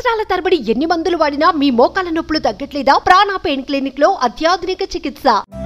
సంవత్సరాల తరబడి ఎన్ని మందులు వాడినా మీ మోకాల నొప్పులు తగ్గట్లేదా ప్రాణ పెయిన్ క్లినిక్ లో అత్యాధునిక చికిత్స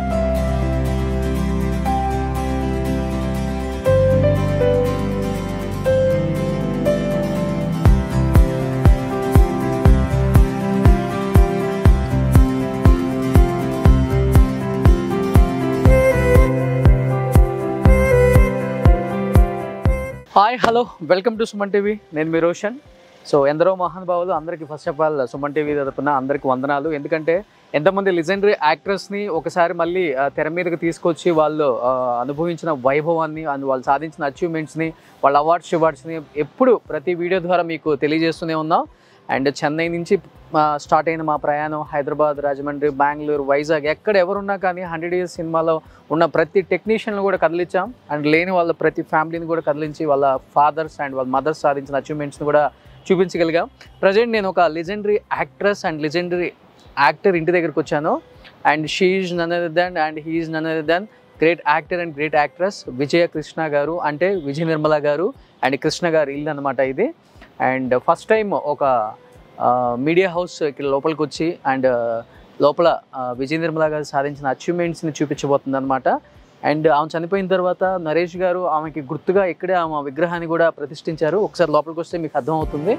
hi hello welcome to Suman TV నేను మీ రోషన్ సో ఎందరో మహానుభావులు అందరికీ first of all Suman TV తరపున అందరికీ వందనాలు ఎందుకంటే ఎంతమంది లిజెండరీ యాక్ట్రెస్ని ఒకసారి మళ్ళీ ఆ, తెర మీదకి తీసుకొచ్చి వాళ్ళు ఆ, అనుభవించిన వైభవాన్ని అండ్ వాళ్ళు సాధించిన అచీవ్మెంట్స్ని వాళ్ళ అవార్డ్స్ అవార్డ్స్ని ఎప్పుడు ప్రతి వీడియో ద్వారా మీకు తెలియజేస్తూనే ఉన్నాం అండ్ చెన్నై నుంచి స్టార్ట్ అయిన మా ప్రయాణం హైదరాబాద్ రాజమండ్రి బెంగళూరు వైజాగ్ ఎక్కడ ఎవరున్నా కానీ హండ్రెడ్ ఇయర్స్ సినిమాలో ఉన్న ప్రతి టెక్నీషియన్లు కూడా కదిలించాం అండ్ లేని వాళ్ళ ప్రతి ఫ్యామిలీని కూడా కదిలించి వాళ్ళ ఫాదర్స్ అండ్ వాళ్ళ మదర్స్ సాధించిన అచీవ్మెంట్స్ని కూడా చూపించగలిగాం ప్రజెంట్ నేను ఒక legendary actress and legendary actor ఇంటి దగ్గరికి వచ్చాను and she's none other than and he's none other than great actor and great actress Vijaya Krishna గారు అంటే విజయ నిర్మల గారు అండ్ కృష్ణ గారు ఇల్లు అనమాట ఇది అండ్ ఫస్ట్ టైం ఒక మీడియా హౌస్ ఇక్కడ లోపలికి వచ్చి అండ్ లోపల ఆ, విజయ నిర్మల గారు సాధించిన అచీవ్మెంట్స్ని చూపించబోతుంది అనమాట అండ్ ఆమె చనిపోయిన తర్వాత నరేష్ గారు ఆమెకి గుర్తుగా ఇక్కడే ఆమె విగ్రహాన్ని కూడా ప్రతిష్ఠించారు ఒకసారి లోపలికి వస్తే మీకు అర్థమవుతుంది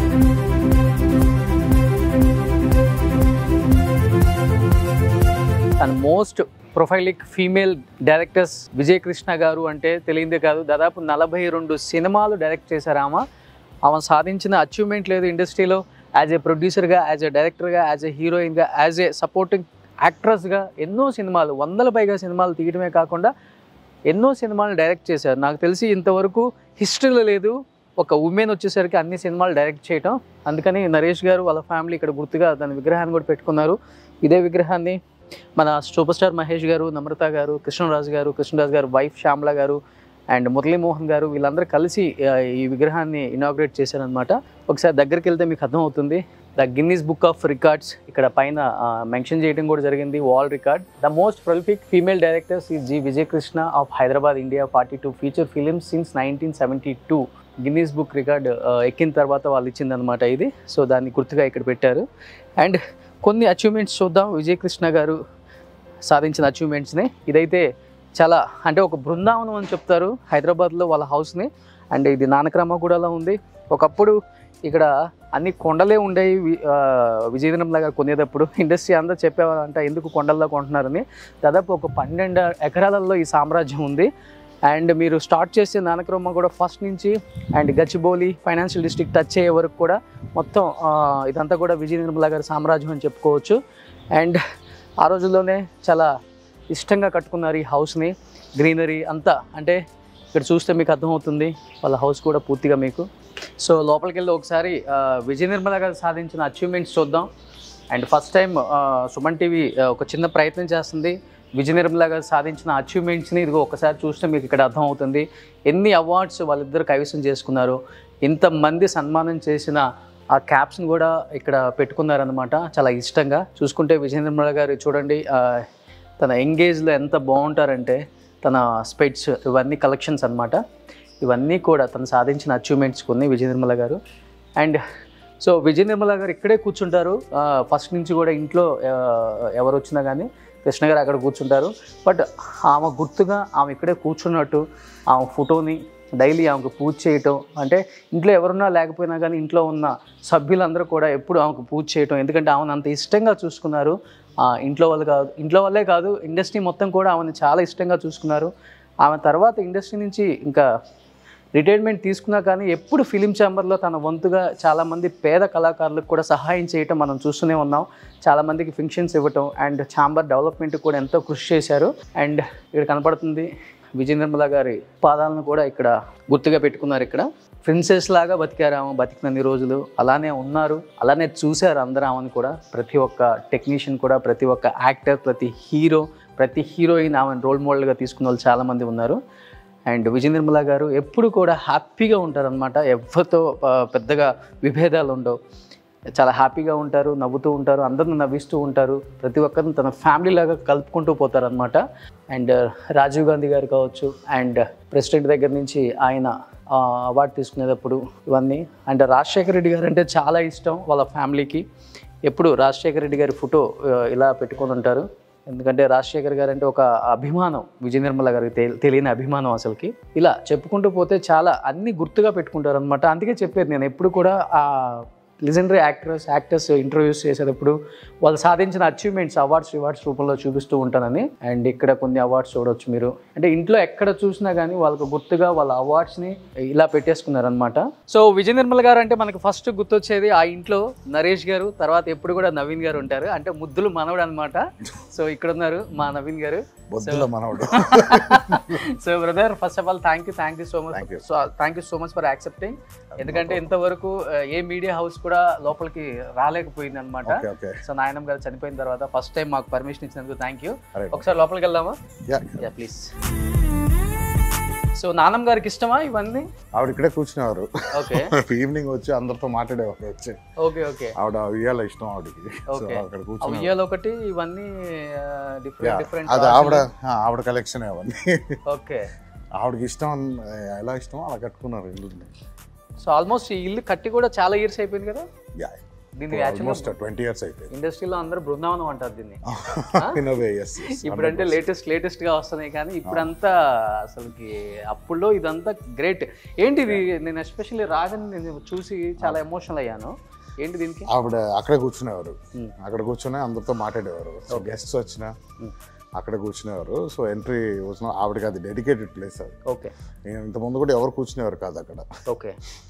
తన most prolific female directors Vijay Krishna గారు అంటే తెలియదే కాదు దాదాపు నలభై రెండు సినిమాలు డైరెక్ట్ చేశారు ఆమె ఆమె సాధించిన అచీవ్మెంట్ లేదు ఇండస్ట్రీలో యాజ్ ఏ ప్రొడ్యూసర్గా యాజ్ ఏ డైరెక్టర్గా యాజ్ ఏ హీరోయిన్గా యాజ్ ఏ సపోర్టింగ్ యాక్ట్రెస్గా ఎన్నో సినిమాలు వందల పైగా సినిమాలు తీయడమే కాకుండా ఎన్నో సినిమాలు డైరెక్ట్ చేశారు నాకు తెలిసి ఇంతవరకు హిస్టరీలో లేదు ఒక ఉమెన్ వచ్చేసరికి అన్ని సినిమాలు డైరెక్ట్ చేయటం అందుకని నరేష్ గారు వాళ్ళ ఫ్యామిలీ ఇక్కడ గుర్తుగా దాని విగ్రహాన్ని కూడా పెట్టుకున్నారు ఇదే విగ్రహాన్ని మన సూపర్ స్టార్ మహేష్ గారు నమ్రత గారు కృష్ణరాజు గారు కృష్ణరాజు గారు వైఫ్ శ్యామల గారు అండ్ మురళీమోహన్ గారు వీళ్ళందరూ కలిసి ఆ, ఈ విగ్రహాన్ని ఇనాగ్రేట్ చేశారనమాట ఒకసారి దగ్గరికి వెళ్తే మీకు అర్థమవుతుంది the Guinness book of records ఇక్కడ పైన మెన్షన్ చేయడం కూడా జరిగింది world record the most prolific female directors ఈ G Vijayakrishna of Hyderabad India forty two feature films since nineteen seventy two Guinness book record ఎక్కిన తర్వాత వాళ్ళు ఇచ్చిందనమాట ఇది సో దాన్ని గుర్తుగా ఇక్కడ పెట్టారు అండ్ కొన్ని అచీవ్మెంట్స్ చూద్దాం విజయకృష్ణ గారు సాధించిన అచీవ్మెంట్స్ని ఇదైతే చాలా అంటే ఒక బృందావనం అని చెప్తారు హైదరాబాద్లో వాళ్ళ హౌస్ని అండ్ ఇది నానక్రామగూడలో ఉంది ఒకప్పుడు ఇక్కడ అన్ని కొండలే ఉండేవి వి- ఆ, విజయనగరంలో గారు కొనేటప్పుడు ఇండస్ట్రీ అంతా చెప్పేవారంట ఎందుకు కొండల్లో కొంటున్నారని దాదాపు ఒక పన్నెండు ఎకరాలలో ఈ సామ్రాజ్యం ఉంది అండ్ మీరు స్టార్ట్ చేసే నానక్రమ కూడా ఫస్ట్ నుంచి and Gachibowli financial district touch అయ్యే వరకు కూడా మొత్తం ఆ, ఇదంతా కూడా విజయ నిర్మల గారి సామ్రాజ్యం అని చెప్పుకోవచ్చు అండ్ ఆ రోజుల్లోనే చాలా ఇష్టంగా కట్టుకున్నారు ఈ హౌస్ని గ్రీనరీ అంతా అంటే ఇక్కడ చూస్తే మీకు అర్థమవుతుంది వాళ్ళ హౌస్ కూడా పూర్తిగా మీకు సో లోపలికి వెళ్ళి ఒకసారి ఆ, విజయ నిర్మల గారు సాధించిన అచీవ్మెంట్స్ చూద్దాం and first time Suman TV ఒక చిన్న ప్రయత్నం చేస్తుంది విజయ నిర్మల గారు సాధించిన అచీవ్మెంట్స్ని ఇదిగో ఒకసారి చూస్తే మీకు ఇక్కడ అర్థమవుతుంది ఎన్ని అవార్డ్స్ వాళ్ళిద్దరు కైవసం చేసుకున్నారు ఇంతమంది సన్మానం చేసిన ఆ క్యాప్స్ని కూడా ఇక్కడ పెట్టుకున్నారనమాట చాలా ఇష్టంగా చూసుకుంటే విజయ నిర్మల గారు చూడండి ఆ, తన ఎంగేజ్లో ఎంత బాగుంటారంటే తన స్పెట్స్ ఇవన్నీ కలెక్షన్స్ అన్నమాట ఇవన్నీ కూడా తను సాధించిన అచీవ్మెంట్స్ కొన్ని విజయ నిర్మల గారు అండ్ సో విజయ నిర్మల గారు ఇక్కడే కూర్చుంటారు ఫస్ట్ నుంచి కూడా ఇంట్లో ఆ, ఎవరు వచ్చినా కానీ కృష్ణ గారు అక్కడ కూర్చుంటారు బట్ ఆమె గుర్తుగా ఆమె ఇక్కడే కూర్చున్నట్టు ఆమె ఫోటోని డైలీ ఆమెకు పూజ చేయటం అంటే ఇంట్లో ఎవరున్నా లేకపోయినా కానీ ఇంట్లో ఉన్న సభ్యులందరూ కూడా ఎప్పుడు ఆమెకు పూజ చేయటం ఎందుకంటే ఆమెను అంత ఇష్టంగా చూసుకున్నారు ఆ, ఇంట్లో వాళ్ళు కాదు ఇంట్లో వాళ్ళే కాదు ఇండస్ట్రీ మొత్తం కూడా ఆమెను చాలా ఇష్టంగా చూసుకున్నారు ఆమె తర్వాత ఇండస్ట్రీ నుంచి ఇంకా రిటైర్మెంట్ తీసుకున్నా కానీ ఎప్పుడు ఫిలిం ఛాంబర్లో తన వంతుగా చాలామంది పేద కళాకారులకు కూడా సహాయం చేయటం మనం చూస్తూనే ఉన్నాం చాలామందికి ఫంక్షన్స్ ఇవ్వటం అండ్ ఛాంబర్ డెవలప్మెంట్ కూడా ఎంతో కృషి చేశారు అండ్ ఇక్కడ కనపడుతుంది విజయ నిర్మల గారి పాదాలను కూడా ఇక్కడ గుర్తుగా పెట్టుకున్నారు ఇక్కడ ప్రిన్సెస్ లాగా బతికారు ఆమె బతికినన్ని రోజులు అలానే ఉన్నారు అలానే చూశారు అందరూ ఆమెను కూడా ప్రతి ఒక్క టెక్నీషియన్ కూడా ప్రతి ఒక్క యాక్టర్ ప్రతి హీరో ప్రతి హీరోయిన్ ఆమెను రోల్ మోడల్గా తీసుకున్న వాళ్ళు చాలామంది ఉన్నారు అండ్ విజయ నిర్మల గారు ఎప్పుడు కూడా హ్యాపీగా ఉంటారనమాట ఎవరితో ఆ, పెద్దగా విభేదాలు ఉండవు చాలా హ్యాపీగా ఉంటారు నవ్వుతూ ఉంటారు అందరిని నవ్విస్తూ ఉంటారు ప్రతి ఒక్కరిని తన ఫ్యామిలీ లాగా కలుపుకుంటూ పోతారు అనమాట అండ్ రాజీవ్ గాంధీ గారు కావచ్చు అండ్ ప్రెసిడెంట్ దగ్గర నుంచి ఆయన అవార్డు తీసుకునేటప్పుడు ఇవన్నీ అండ్ రాజశేఖర రెడ్డి గారు అంటే చాలా ఇష్టం వాళ్ళ ఫ్యామిలీకి ఎప్పుడు రాజశేఖర రెడ్డి గారి ఫోటో ఆ, ఇలా పెట్టుకొని ఉంటారు ఎందుకంటే రాజశేఖర్ గారు అంటే ఒక అభిమానం విజయ నిర్మల గారికి తె- తెలియని అభిమానం అసలుకి ఇలా చెప్పుకుంటూ పోతే చాలా అన్ని గుర్తుగా పెట్టుకుంటారు అనమాట అందుకే చెప్పేది నేను ఎప్పుడు కూడా ఆ లిజెండరీ యాక్టర్స్ యాక్టర్స్ ఇంటర్వ్యూస్ చేసేటప్పుడు వాళ్ళు సాధించిన అచీవ్మెంట్స్ అవార్డ్స్ రివార్డ్స్ రూపంలో చూపిస్తూ ఉంటానని అండ్ ఇక్కడ కొన్ని అవార్డ్స్ చూడొచ్చు మీరు అంటే ఇంట్లో ఎక్కడ చూసినా కానీ వాళ్ళకు గుర్తుగా వాళ్ళ అవార్డ్స్ని ఇలా పెట్టేసుకున్నారనమాట సో విజయ నిర్మల్ గారు అంటే మనకు ఫస్ట్ గుర్తొచ్చేది ఆ ఇంట్లో నరేష్ గారు తర్వాత ఎప్పుడు కూడా నవీన్ గారు ఉంటారు అంటే ముద్దులు మనవడు అనమాట సో ఇక్కడ ఉన్నారు మా నవీన్ గారు బొద్దుల మనవడు so brother first of all thank you thank you so much Thank you. So thank you so much for accepting ఎందుకంటే ఇంతవరకు ఆ, ఏ మీడియా హౌస్ కూడా లోపలికి రాలేకపోయింది అనమాట ఓకే ఓకే సో నాయనమ్మ గారు చనిపోయిన తర్వాత ఫస్ట్ టైం మాకు పర్మిషన్ ఇచ్చినందుకు థ్యాంక్ యూ Alright. ఒకసారి లోపలికి వెళ్దామా యా యా ప్లీజ్ సో నానమ్మ గారికి ఇష్టమా ఇవన్నీ ఆవిడ ఇక్కడే కూర్చునేవారు ఓకే ఈవినింగ్ వచ్చి అందరితో మాట్లాడేవారు వచ్చి ఓకే ఓకే ఆవిడ ఉయ్యాల ఇష్టం ఆవిడకి సో Okay. అక్కడ ఆ కూర్చుని ఉయ్యాలు ఒకటి ఇవన్నీ డిఫరెంట్ డిఫరెంట్ అది ఆవిడ ఆ, ఆవిడ కలెక్షన్ అవన్నీ ఓకే ఆవిడకి ఇష్టం అన్- ఎలా ఇష్టం అలా కట్టుకున్నారు ఇల్లు సో ఆల్మోస్ట్ ఈ ఇల్లు కట్టి కూడా చాలా ఇయర్స్ అయిపోయింది కదా యా దీన్ని ఆల్మోస్ట్ ట్వంటీ ఇయర్స్ అయిపోయింది ఇండస్ట్రీలో అందరూ బృందావనం అంటారు దీన్ని ఇన్ వే ఎస్ ఇప్పుడంటే లేటెస్ట్ లేటెస్ట్ గా వస్తున్నాయి కానీ ఇప్పుడంతా అసలుకి అప్పుల్లో ఇదంతా గ్రేట్ ఏంటి ఇది నేను ఎస్పెషల్లీ రాగని నేను చూసి చాలా ఎమోషనల్ అయ్యాను ఏంటి దీనికి ఆవిడ అక్కడే కూర్చునేవారు Hmm. అక్కడ కూర్చొని అందరితో మాట్లాడేవారు సో గెస్ట్స్ వచ్చిన Hmm. అక్కడ కూర్చునేవారు సో ఎంట్రీ వచ్చిన ఆవిడకి అది డెడికేటెడ్ ప్లేస్ అది ఓకే నేను ఇంతకుముందు కూడా ఎవరు కూర్చునేవారు కాదు అక్కడ okay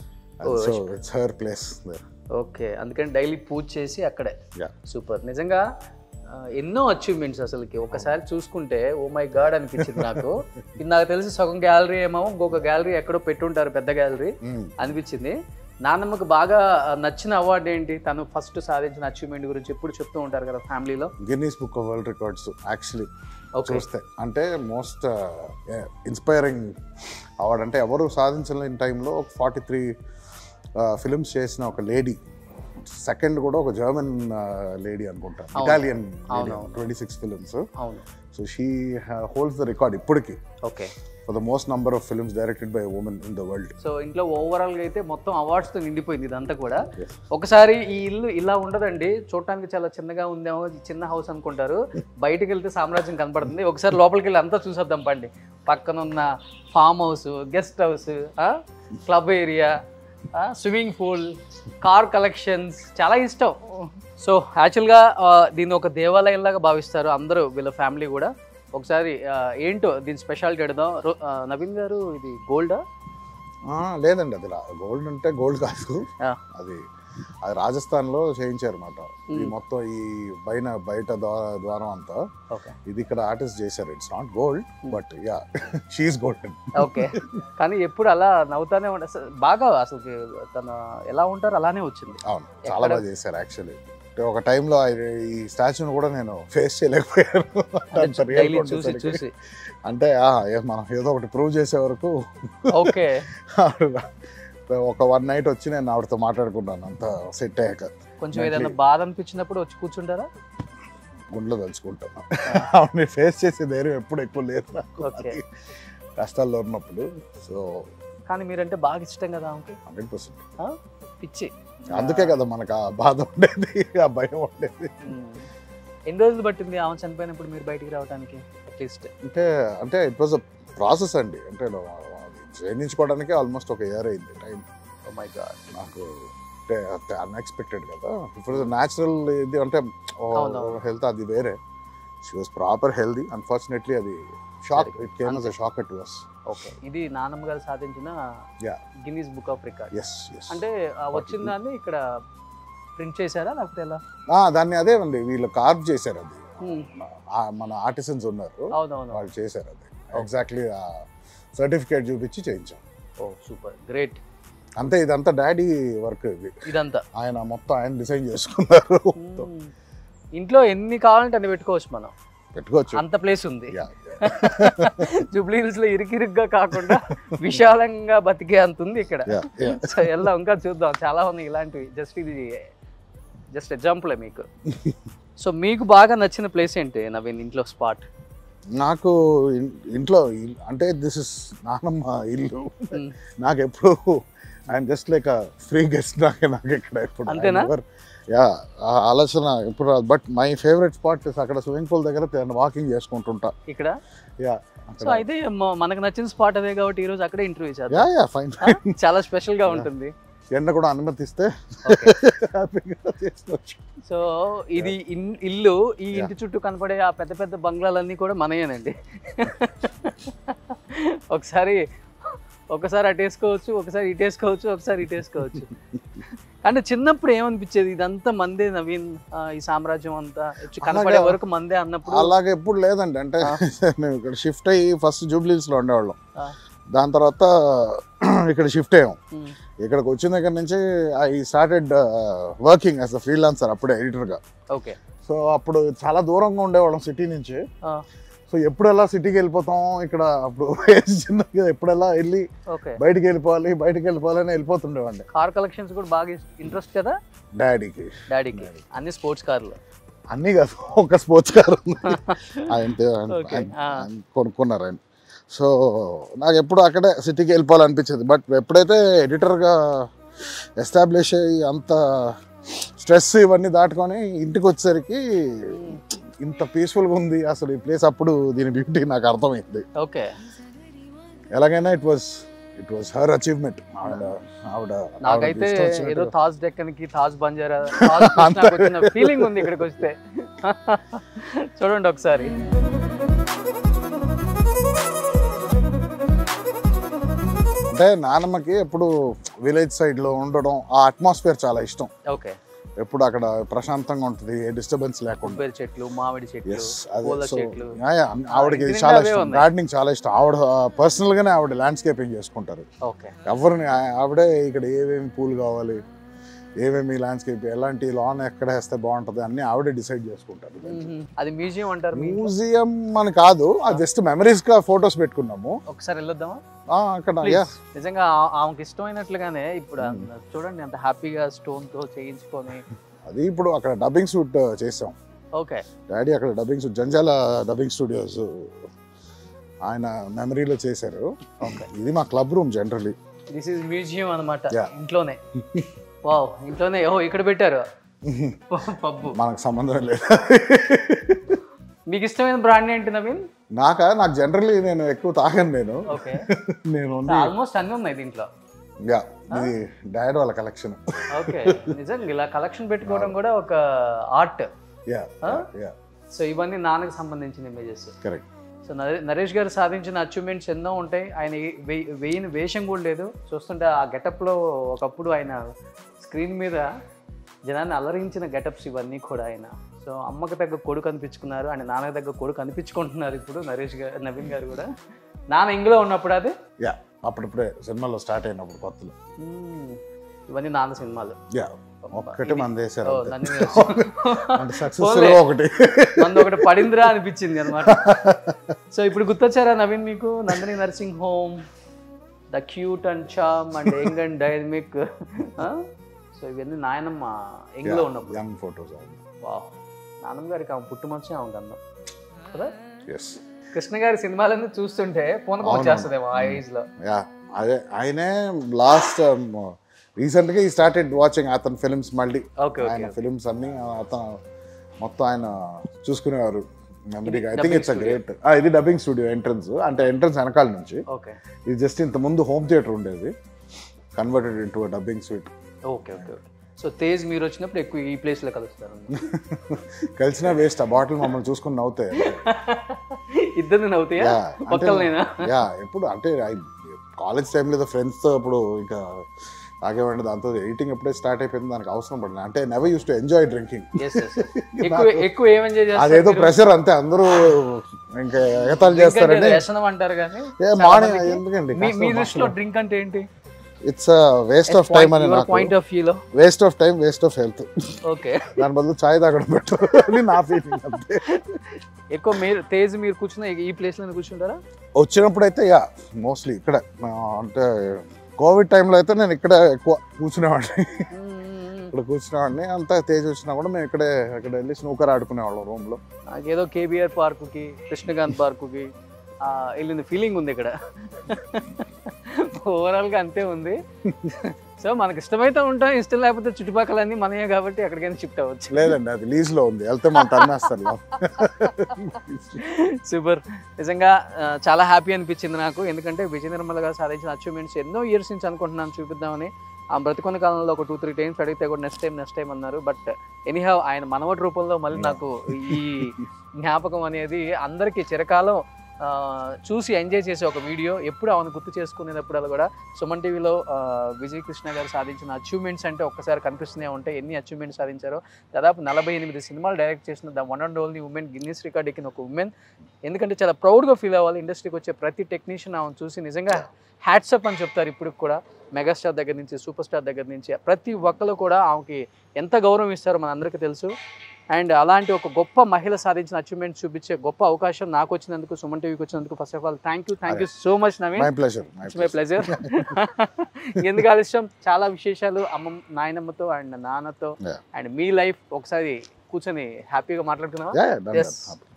so it's her place okay అందుకని డైలీ పూజ చేసి అక్కడే యా సూపర్ నిజంగా ఆ, ఎన్నో అచీవ్మెంట్స్ అసలుకి ఒకసారి చూసుకుంటే ఓ మై గాడ్ అనిపించింది నాకు ఇది నాకు తెలిసి సగం గ్యాలరీ ఏమో ఇంకొక గ్యాలరీ ఎక్కడో పెట్టుంటారు పెద్ద గ్యాలరీ అనిపించింది నాన్నమ్మకు బాగా నచ్చిన అవార్డు ఏంటి తను ఫస్ట్ సాధించిన అచీవ్మెంట్ గురించి ఎప్పుడు చెప్తూ ఉంటారు కదా ఫ్యామిలీలో Guinness book of world records actually okay చూస్తే అంటే మోస్ట్ ఇన్స్పైరింగ్ అవార్డ్ అంటే ఎవరు సాధించలేని టైంలో ఒక ఫార్టీ త్రీ ఫిలిమ్స్ చేసిన ఒక లేడీ సెకండ్ కూడా ఒక జర్మన్ లేడీ అనుకుంటా ఇటాలియన్ ట్వంటీ సిక్స్ ఫిలిమ్స్ అవును so she holds the record ఇప్పటికి okay for the most number of films directed by women in the world so ఇంట్లో ఓవరాల్గా అయితే మొత్తం అవార్డ్స్తో నిండిపోయింది ఇదంతా కూడా ఒకసారి ఈ ఇల్లు ఇలా ఉండదండి చూడటానికి చాలా చిన్నగా ఉందేమో ఇది చిన్న హౌస్ అనుకుంటారు బయటికి వెళ్తే సామ్రాజ్యం కనపడుతుంది ఒకసారి లోపలికి వెళ్ళి అంతా చూసేద్దాం పండి పక్కన ఉన్న farm house guest house club area swimming pool car collections చాలా ఇష్టం సో యాక్చువల్గా దీన్ని ఒక దేవాలయంలాగా భావిస్తారు అందరూ వీళ్ళ ఫ్యామిలీ కూడా ఒకసారి ఆ, ఏంటో దీని స్పెషాలిటీ అడుగుదాం రో- ఆ, నవీన్ గారు ఇది గోల్డా లేదండి అది గోల్డ్ అంటే గోల్డ్ కాదు ఆ. అది అది రాజస్థాన్లో చేయించారు అనమాట ఈ మొత్తం ఈ పైన బయట ద్వా- ద్వారం అంతా ఓకే ఇది ఇక్కడ ఆర్టిస్ట్ చేశారు it's not gold but yeah she's gold okay కానీ ఎప్పుడు అలా నవ్వుతానే ఉండే అసలు బాగా అసలు తన ఎలా ఉంటారు అలానే వచ్చింది అవును చాలా బాగా చేశారు యాక్చువల్లీ ఒక టైంలో ఈ స్టాచ్యూని కూడా నేను ఫేస్ చేయలేకపోయాను అంత real డైలీ గా చూసి ఉండేసరికి. చూసి అంటే ఆ, ఏ- మనం ఏదో ఒకటి ప్రూవ్ చేసే వరకు ఓకే ఆవిడ ఒక వన్ నైట్ వచ్చి నేను ఆవిడతో మాట్లాడుకున్నాను అంత సెట్ అయ్యాక కొంచెం ఏదైనా బాధ అనిపించినప్పుడు వచ్చి కూర్చుంటారా గుండెలో తలుచుకుంటాను ఆవిడని ఫేస్ చేసే ధైర్యం ఎప్పుడు ఎక్కువ లేదు నాకు ఓకే. అది కష్టాల్లో ఉన్నప్పుడు సో కానీ మీరంటే బాగా ఇష్టం కదా ఆమెకి హండ్రెడ్ పర్సెంట్ ఆ? పిచ్చి అందుకే కదా మనకు ఆ బాధ ఉండేది ఆ భయం ఉండేది ఉమ్. ఎన్ని రోజులు పట్టింది ఆమె చనిపోయినప్పుడు మీరు బయటికి రావడానికి అట్లీస్ట్ అంటే అంటే ఇట్ వాజ్ అ ప్రాసెస్ అండి అంటే నా- అది జీర్ణించుకోవడానికి ఆల్మోస్ట్ ఒక ఇయర్ అయింది టైం ఓ మై గాడ్ నాకు అంటే అన్ఎక్స్పెక్టెడ్ కదా ఇప్పుడు న్యాచురల్ ఇది అంటే అవునవును. హెల్త్ అది వేరే she was proper healthy unfortunately అది షాక్ సరే. It came as a shock to us okay ఇది నానమ్మ గారు సాధించిన yeah Guinness book of record yes yes అంటే ఆ వచ్చిన దాన్ని ఇక్కడ ప్రింట్ చేశారా లేకపోతే ఎలా దాన్ని అదే అండి వీళ్ళు కార్వ్ చేశారు అది Hmm. ఆ, మన ఆర్టిసన్స్ ఉన్నారు అవునవును వాళ్ళు చేశారు అది ఎగ్జాక్ట్లీ ఆ సర్టిఫికేట్ చూపించి చేయించాం ఓ సూపర్ గ్రేట్ అంతే ఇదంతా డాడీ వర్క్ ఇది ఇదంతా ఆయన మొత్తం ఆయన డిజైన్ చేసుకున్నారు మ్మ్. ఇంట్లో ఎన్ని కావాలంటే అన్ని పెట్టుకోవచ్చు మనం పెట్టుకోవచ్చు అంత ప్లేస్ ఉంది Yeah, జూబ్లీ హిల్స్ లో ఇరికిరిగ్గా కాకుండా విశాలంగా బతికే అంత ఉంది ఇక్కడ yeah, yeah. సో వెళ్దాం ఇంకా చూద్దాం చాలా ఉన్నాయి ఇలాంటివి జస్ట్ ఇది జస్ట్ ఎగ్జాంపులే మీకు సో మీకు బాగా నచ్చిన ప్లేస్ ఏంటి నవీన్ ఇంట్లో స్పాట్ నాకు ఇన్- ఇంట్లో ఇల్- అంటే దిస్ ఇస్ నానమ్మ ఇల్లు నాకు ఎప్పుడు I'm just like free guest నాకు నాకు ఇక్కడ ఎప్పుడు అంతేనా? యా ఆలోచన ఎప్పుడు బట్ మై ఫేవరెట్ స్పాట్ అక్కడ స్విమ్మింగ్ పూల్ దగ్గర వాకింగ్ చేసుకుంటుంటా ఇక్కడ యా సో అయితే మ- మనకు నచ్చిన స్పాట్ అదే కాబట్టి ఈ రోజు అక్కడే ఇంటర్వ్యూ యా చేద్దాం యా ఫైన్ ఆ? చాలా స్పెషల్ గా ఉంటుంది ఎండ కూడా అనుమతిస్తే Okay. హ్యాపీగా చేసుకోవచ్చు సో ఇది ఇన్- ఇల్లు ఈ Yeah. ఇంటి చుట్టూ కనపడే ఆ పెద్ద పెద్ద బంగ్లాలన్నీ కూడా మనయేనండి ఒకసారి ఒకసారి అటు వేసుకోవచ్చు ఒకసారి ఇటు వేసుకోవచ్చు ఒకసారి ఇటు వేసుకోవచ్చు అంటే చిన్నప్పుడు ఏమనిపించేది ఇదంతా మందే నవీన్ ఆ, ఈ సామ్రాజ్యం అంతా వచ్చి కనపడే అలాగా- వరకు మందే అన్నప్పుడు అలాగే ఎప్పుడు లేదండి అంటే మేము ఇక్కడ షిఫ్ట్ అయ్యి ఫస్ట్ జూబ్లీస్ లో ఉండేవాళ్ళం ఆ, దాని తర్వాత ఇక్కడ షిఫ్ట్ అయ్యాం ఉమ్, ఇక్కడికి వచ్చిన దగ్గర నుంచి I started working as a freelancer అప్పుడే ఎడిటర్గా ఓకే సో అప్పుడు చాలా దూరంగా ఉండేవాళ్ళం సిటీ నుంచి ఆ, సో ఎప్పుడెలా సిటీకి వెళ్ళిపోతాం ఇక్కడ అప్పుడు ఏజ్ చిన్నది కదా, ఎప్పుడెలా వెళ్ళి ఓకే బయటికి వెళ్ళిపోవాలి బయటికి వెళ్ళిపోవాలని వెళ్ళిపోతుండేవాడిని కార్ కలెక్షన్స్ కూడా బాగా ఇంట్రెస్ట్ కదా డాడీకి డాడీకి అన్ని స్పోర్ట్స్ కార్లు అన్నీ కాదు ఒక స్పోర్ట్స్ కార్ ఉంది ఆయన Okay. ఆయన- ఆ. ఆయన కొనుక్కున్నారు ఆయన సో నాకు ఎప్పుడు అక్కడే సిటీకి వెళ్ళిపోవాలనిపించేది బట్ ఎప్పుడైతే ఎడిటర్గా ఎస్టాబ్లిష్ అయ్యి అంత స్ట్రెస్ ఇవన్నీ దాటుకొని ఇంటికి వచ్చేసరికి ఇంత పీస్ఫుల్గా ఉంది అసలు ఈ ప్లేస్ అప్పుడు దీని బ్యూటీ నాకు అర్థమైంది ఓకే ఎలాగైనా it was it was her achievement ఆవిడ ఆవిడ నాకైతే ఆవిడ ఇష్టం ఏదో వచ్చినట్టుగా- తాజ్ డెక్కన్ కి తాజ్ బంజారా తాజ్ కృష్ణాకి వచ్చిన ఫీలింగ్ ఉంది ఇక్కడికి వస్తే చూడండి ఒకసారి అంటే నానమ్మకి ఎప్పుడు విలేజ్ సైడ్ లో ఉండడం ఆ అట్మాస్ఫియర్ చాలా ఇష్టం ఓకే ఎప్పుడు అక్కడ ప్రశాంతంగా ఉంటుంది ఏ డిస్టర్బెన్స్ లేకుండా కొబ్బరి చెట్లు మామిడి చెట్లు ఎస్ అదే పూల సో చెట్లు ఆవిడకి ఇంటి ఇది నిండా చాలా అవే ఇష్టం ఉన్నాయి. గార్డెనింగ్ చాలా ఇష్టం ఆవిడ పర్సనల్ గానే ఆవిడ ల్యాండ్స్కేపింగ్ చేసుకుంటారు ఓకే ఎవరిని ఆ- ఆవిడే ఇక్కడ ఏమేమి పూలు కావాలి ఏమేమి ల్యాండ్స్కేప్ ఎలాంటి లాన్ ఎక్కడ వేస్తే బాగుంటుంది అన్ని ఆవిడే డిసైడ్ చేసుకుంటారు అది మ్యూజియం అంటారు మీ ఇంట్లో? మ్యూజియం అని కాదు అది జస్ట్ మెమరీస్ గా ఫొటోస్ పెట్టుకున్నాము ఒకసారి వెళ్ళొద్దామా ఆ, అక్కడ Please. యా నిజంగా ఆ- ఆమెకి ఇష్టమైనట్లుగానే ఇప్పుడు ఆ- చూడండి అంత హ్యాపీగా స్టోన్ తో చేయించుకొని అది ఇప్పుడు అక్కడ డబ్బింగ్ షూట్ చేసాం ఓకే డాడీ అక్కడ డబ్బింగ్ స్టూ- జంజాల డబ్బింగ్ స్టూడియోస్ ఆయన మెమరీలో చేశారు ఓకే ఇది మా club room generally this is museum అన్నమాట Yeah. ఇంట్లోనే వావ్ ఇంట్లోనే ఓ ఇక్కడ పెట్టారు పబ్బు మనకు సంబంధం లేదు మీకు ఇష్టమైన బ్రాండ్ ఏంటి నవీన్ నాకా నాకు జనరలీ నేను ఎక్కువ తాగను నేను ఓకే నేను ఓన్లీ ఆల్మోస్ట్ అన్ని ఉన్నాయి దీంట్లో యా ఇది డాడ్ వాళ్ళ కలెక్షన్ ఓకే నిజంగా ఇలా కలెక్షన్ పెట్టుకోవడం కూడా ఒక ఆర్ట్ యా యా సో ఇవన్నీ నాన్నకి సంబంధించిన ఇమేజెస్ కరెక్ట్ సో నరే- నరేష్ గారు సాధించిన అచీవ్మెంట్స్ ఎన్నో ఉంటాయి ఆయన ఏ- వే- వేయని వేషం కూడా లేదు చూస్తుంటే ఆ గెటప్లో ఒకప్పుడు ఆయన స్క్రీన్ మీద జనాన్ని అలరించిన గెటప్స్ ఇవన్నీ కూడా ఆయన సో అమ్మకి తగ్గ కొడుకు అనిపించుకున్నారు అండ్ నాన్నకి తగ్గ కొడుకు అనిపించుకుంటున్నారు ఇప్పుడు నరేష్ గారు నవీన్ గారు కూడా నాన్న ఇంగ్లో ఉన్నప్పుడు అది యా అప్పుడప్పుడే సినిమాలో స్టార్ట్ అయినప్పుడు కొత్తలో మ్మ్. ఇవన్నీ నాన్న సినిమాలు యా ఒక్కటి మన దేశారు ఓ, అంతే. నందిని అంటే సక్సెస్ఫుల్ ఒకటి మంది ఒకటి పడిందిరా అనిపించింది అనమాట సో ఇప్పుడు గుర్తొచ్చారా నవీన్ మీకు Nandini nursing home the cute and charm and young and dynamic so ఇవన్నీ నాయనమ్మ ఎంగ్లో ఉన్నప్పుడు యంగ్ ఫోటోస్ వా నాన్నమ్మ గారికి ఆమె పుట్టుమచ్చే ఆమె అందం కదా ఎస్ కృష్ణ గారి సినిమాలన్నీ చూస్తుంటే పూనకం అవును. వచ్చేస్తుందేమో ఆ ఏజ్ లో యా అదే ఆయనే లాస్ట్ రీసెంట్గా ఈ స్టార్టెడ్ వాచింగ్ అతని ఫిల్మ్స్ మళ్ళీ ఓకే ఆయన ఓకే ఫిల్మ్స్ అన్ని అతను మొత్తం ఆయన చూసుకునేవారు మెమరీగా I dubbing think it's a great ఇది డబ్బింగ్ స్టూడియో ఎంట్రన్స్ అంటే ఎంట్రన్స్ వెనకాల నుంచి ఓకే ఇది జస్ట్ ఇంత ముందు హోమ్ థియేటర్ ఉండేది converted into dubbing suite okay okay okay so Tej మీరు వచ్చినప్పుడు ఎక్కువ ఈ ప్లేస్ లో కలుస్తారు కలిసిన వేస్ట్ ఆ బాటిల్ మమ్మల్ని చూసుకుని నవ్వుతాయి ఇద్దరు నవ్వుతాయా Yeah, అంటే- ఒక్కరినైనా యా ఎప్పుడు అంటే కాలేజ్ టైంలో ఏదో ఫ్రెండ్స్తో ఇప్పుడు ఇంకా తాగేవాడి దాంతో ఎడిటింగ్ ఎప్పుడే స్టార్ట్ అయిపోయింది దానికి అవసరం పడింది అంటే never use to enjoy drinking yes yes ఎక్కువ ఎక్కువ ఏం ఎంజాయ్ అదేదో చేస్తారు ప్రెషర్ అంతే అందరూ ఇంకా ఎగతాలు డ్రింక్ అంటే చేస్తారని వ్యసనం అంటారు కానీ ఏ మార్నింగ్ ఎందుకండి మీ మీ దృష్టిలో డ్రింక్ అంటే ఏంటి ఇట్స్ వేస్ట్ ఆఫ్ టైం అని నాకు పాయింట్ ఆఫ్ వ్యూలో waste of time waste of health okay దాని బదులు చాయ్ తాగడం బెటర్ అని నా ఫీలింగ్ అంతే ఎక్కువ మీరు తేజ్ మీరు కూర్చున్న ఈ ప్లేస్ లో కూర్చుంటారా వచ్చినప్పుడు అయితే యా మోస్ట్లీ ఇక్కడ అంటే కోవిడ్ టైంలో అయితే నేను ఇక్కడ ఎక్కువ కూర్చునేవాడిని ఇక్కడ కూర్చునేవాడిని అంతా తేజ్ వచ్చినా కూడా మేము ఇక్కడే ఇక్కడ వెళ్ళి స్నూకర్ ఆడుకునేవాళ్ళం రూమ్లో నాకేదో కేబీఆర్ పార్కుకి కృష్ణకాంత్ పార్కుకి ఆ, వెళ్ళింది ఫీలింగ్ ఉంది ఇక్కడ ఓవరాల్గా అంతే ఉంది సో మనకి ఇష్టమైతే ఉంటాం ఇష్టం లేకపోతే చుట్టుపక్కలన్నీ మనయే కాబట్టి ఎక్కడికైనా షిఫ్ట్ అవ్వచ్చు లేదండి అది లీజ్లో ఉంది వెళ్తే మనం తరిమేస్తారు సూపర్ నిజంగా ఆ, చాలా హ్యాపీ అనిపించింది నాకు ఎందుకంటే విజయ నిర్మల గారు సాధించిన అచీవ్మెంట్స్ ఎన్నో ఇయర్స్ నుంచి అనుకుంటున్నాను చూపిద్దామని ఆ బ్రతికొన్న కాలంలో ఒక టూ త్రీ టైమ్స్ అడిగితే కూడా నెక్స్ట్ టైం నెక్స్ట్ టైం అన్నారు బట్ ఎనీహౌ ఆయన మనవటి రూపంలో మళ్ళీ నాకు ఈ జ్ఞాపకం అనేది అందరికీ చిరకాలం ఆ, చూసి ఎంజాయ్ చేసే ఒక వీడియో ఎప్పుడు ఆమెను గుర్తు చేసుకునేటప్పుడు కూడా సుమన్ టీవీలో ఆ, విజయ్ కృష్ణ గారు సాధించిన అచీవ్మెంట్స్ అంటే ఒక్కసారి కనిపిస్తూనే ఉంటాయి ఎన్ని అచీవ్మెంట్స్ సాధించారో దాదాపు నలభై ఎనిమిది సినిమాలు డైరెక్ట్ చేసిన the one and only women Guinness record ఎక్కిన ఒక ఉమెన్ ఎందుకంటే చాలా ప్రౌడ్గా ఫీల్ అవ్వాలి ఇండస్ట్రీకి వచ్చే ప్రతి టెక్నీషియన్ ఆమెను చూసి నిజంగా హ్యాట్సప్ అని చెప్తారు ఇప్పుడు కూడా మెగాస్టార్ దగ్గర నుంచి సూపర్ స్టార్ దగ్గర నుంచి ప్రతి ఒక్కరు కూడా ఆమెకి ఎంత గౌరవం ఇస్తారో మన అందరికీ తెలుసు అండ్ అలాంటి ఒక గొప్ప మహిళ సాధించిన అచీవ్మెంట్ చూపించే గొప్ప అవకాశం నాకు వచ్చినందుకు సుమన్ టీవీకి వచ్చినందుకు first of all thank you thank you so much Naveen my pleasure it's my pleasure ఎందుకు ఆలస్యం చాలా విశేషాలు అమ్మ నాయనమ్మతో అండ్ నాన్నతో Yeah. అండ్ మీ లైఫ్ ఒకసారి కూర్చొని హ్యాపీగా మాట్లాడుకున్నావా Yes.